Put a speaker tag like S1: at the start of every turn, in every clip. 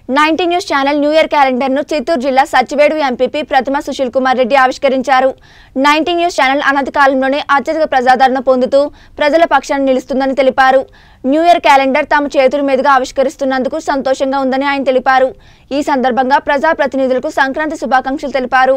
S1: ninety news channel new year calendar ను చిత్తూరు జిల్లా Satyavedu MPP Prathima Sushil Kumar Reddy ఆవిష్కరించారు నైన్టీ న్యూస్ ఛానల్ అనతి కాలంలోనే అత్యధిక ప్రజాదరణ పొందుతూ ప్రజల పక్షాన్ని నిలుస్తుందని తెలిపారు న్యూ ఇయర్ క్యాలెండర్ తమ చేతుల మీదుగా ఆవిష్కరిస్తున్నందుకు సంతోషంగా ఉందని ఆయన తెలిపారు ఈ సందర్భంగా ప్రజాప్రతినిధులకు సంక్రాంతి శుభాకాంక్షలు తెలిపారు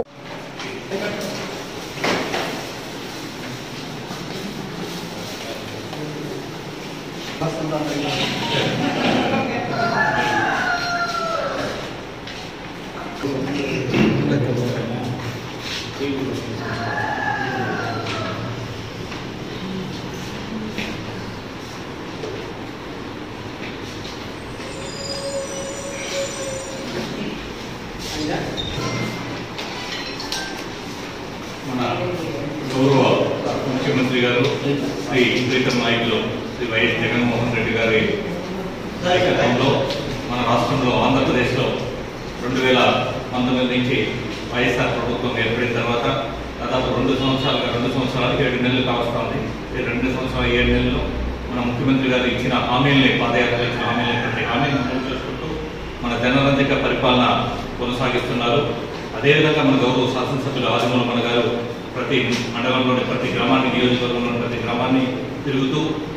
S2: మన గౌరవ ముఖ్యమంత్రి గారు శ్రీ ప్రీతం నాయకులు శ్రీ వైఎస్ జగన్మోహన్ రెడ్డి గారి నాయకత్వంలో మన రాష్ట్రంలో ఆంధ్రప్రదేశ్లో రెండు వేల పంతొమ్మిది నుంచి వైఎస్ఆర్ ప్రభుత్వం ఏర్పడిన తర్వాత దాదాపు రెండు సంవత్సరాలుగా రెండు సంవత్సరాలు ఏడు నెలలు కావస్తుంది ఈ రెండు సంవత్సరాల ఏడు నెలల్లో మన ముఖ్యమంత్రి గారు ఇచ్చిన హామీల్ని పాదయాత్ర ఇచ్చిన హామీల్ని ప్రతి హామీని అమలు చేసుకుంటూ మన జనరంజక పరిపాలన కొనసాగిస్తున్నారు అదేవిధంగా మన గౌరవ శాసనసభ్యులు ఆదిమూలమణ గారు ప్రతి మండలంలోని ప్రతి గ్రామాన్ని నియోజకవర్గంలోని ప్రతి గ్రామాన్ని తిరుగుతూ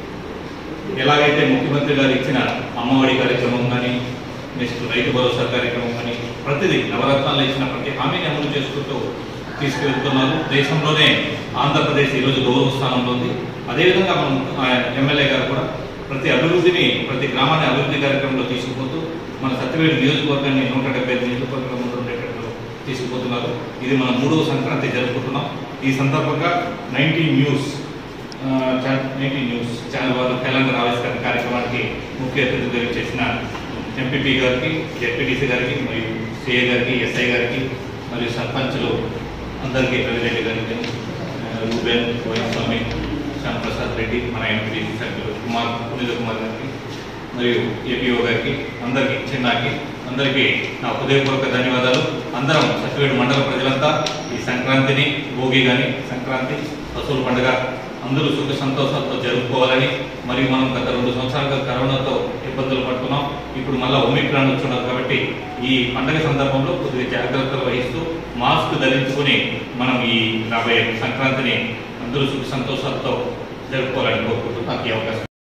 S2: ఎలాగైతే ముఖ్యమంత్రి గారు ఇచ్చిన అమ్మఒడి కార్యక్రమం కానీ నెక్స్ట్ రైతు భరోసా కార్యక్రమం కానీ ప్రతిదీ నవరత్నాలు ఇచ్చిన ప్రతి హామీని అమలు చేసుకుంటూ తీసుకెళ్తున్నారు దేశంలోనే ఆంధ్రప్రదేశ్ ఈరోజు గౌరవ స్థానంలో ఉంది అదేవిధంగా మనం ఆ, ఎమ్మెల్యే గారు కూడా ప్రతి అభివృద్ధిని ప్రతి గ్రామాన్ని అభివృద్ధి కార్యక్రమంలో తీసుకుపోతూ మన సత్యవేడు నియోజకవర్గాన్ని నూట డెబ్బై ఐదు నియోజకవర్గంలో ఉండేటట్లు తీసుకుపోతున్నారు ఇది మన మూడవ సంక్రాంతి జరుపుకుంటున్నాం ఈ సందర్భంగా nineteen news ninety news channel వారు క్యాలెండర్ ఆవిష్కరణ కార్యక్రమానికి ముఖ్య అతిథిగా చేసిన ఎంపీపీ గారికి జెడ్పీటీసీ గారికి మరియు సిఏ గారికి ఎస్ఐ గారికి మరియు సర్పంచులు అందరికీ రవిరెడ్డి గారికి ఆ, రూబెన్ వైస్వామి శ్యామప్రసాద్ రెడ్డి మన ఎంపీ సభ్యులు కుమార్ పునీత కుమార్ గారికి మరియు ఏపీఓ గారికి అందరికీ చిన్నాకి అందరికీ నా హృదయపూర్వక ధన్యవాదాలు అందరం సత్యవేడు మండల ప్రజలంతా ఈ సంక్రాంతిని భోగి కానీ సంక్రాంతి పశువుల పండుగ అందరూ సుఖ సంతోషాలతో జరుపుకోవాలని మరియు మనం గత రెండు సంవత్సరాలుగా కరోనాతో ఇబ్బందులు పడుతున్నాం ఇప్పుడు మళ్ళీ ఒమిక్రాన్ వచ్చున్నారు కాబట్టి ఈ పండుగ సందర్భంలో కొద్దిగా జాగ్రత్తలు వహిస్తూ మాస్క్ ధరించుకుని మనం ఈ రాబోయే సంక్రాంతిని అందరూ సుఖ సంతోషాలతో జరుపుకోవాలని కోరుకుంటూ నాకు ఈ అవకాశం